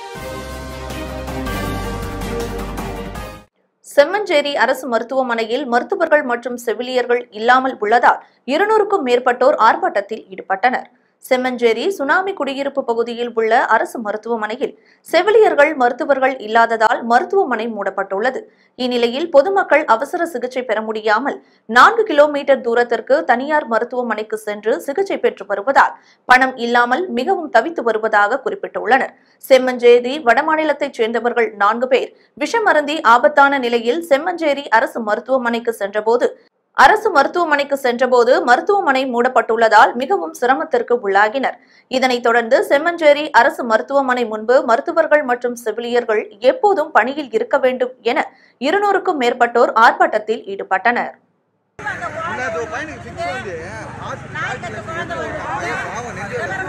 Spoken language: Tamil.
செம்மஞ்சேரி அரசு மருத்துவமனையில் மருத்துவர்கள் மற்றும் செவிலியர்கள் இல்லாமல் உள்ளதால் இருநூறுக்கும் மேற்பட்டோர் ஆர்ப்பாட்டத்தில் ஈடுபட்டனர் செம்மஞ்சேரி சுனாமி குடியிருப்பு பகுதியில் உள்ள அரசு மருத்துவமனையில் செவிலியர்கள் மருத்துவர்கள் இல்லாததால் மருத்துவமனை மூடப்பட்டுள்ளது இந்நிலையில் பொதுமக்கள் அவசர சிகிச்சை பெற முடியாமல் நான்கு கிலோமீட்டர் தூரத்திற்கு தனியார் மருத்துவமனைக்கு சென்று சிகிச்சை பெற்று வருவதால் பணம் இல்லாமல் மிகவும் தவித்து வருவதாக குறிப்பிட்டுள்ளனர் செம்மஞ்சேரி வடமாநிலத்தைச் சேர்ந்தவர்கள் நான்கு பேர் விஷமருந்தி ஆபத்தான நிலையில் செம்மஞ்சேரி அரசு மருத்துவமனைக்கு சென்றபோது அரசு மருத்துவமனைக்கு சென்றபோது மருத்துவமனை மூடப்பட்டுள்ளதால் மிகவும் சிரமத்திற்கு உள்ளாகினர் இதனைத் தொடர்ந்து செம்மஞ்சேரி அரசு மருத்துவமனை முன்பு மருத்துவர்கள் மற்றும் செவிலியர்கள் எப்போதும் பணியில் இருக்க வேண்டும் என இருநூறுக்கும் மேற்பட்டோர் ஆர்ப்பாட்டத்தில் ஈடுபட்டனர் முன்னாடி ஒரு பையனுக்கு ஃபிக்ஸ் வந்து ஹாஸ்பிட்டல் பாவம் நெஞ்சு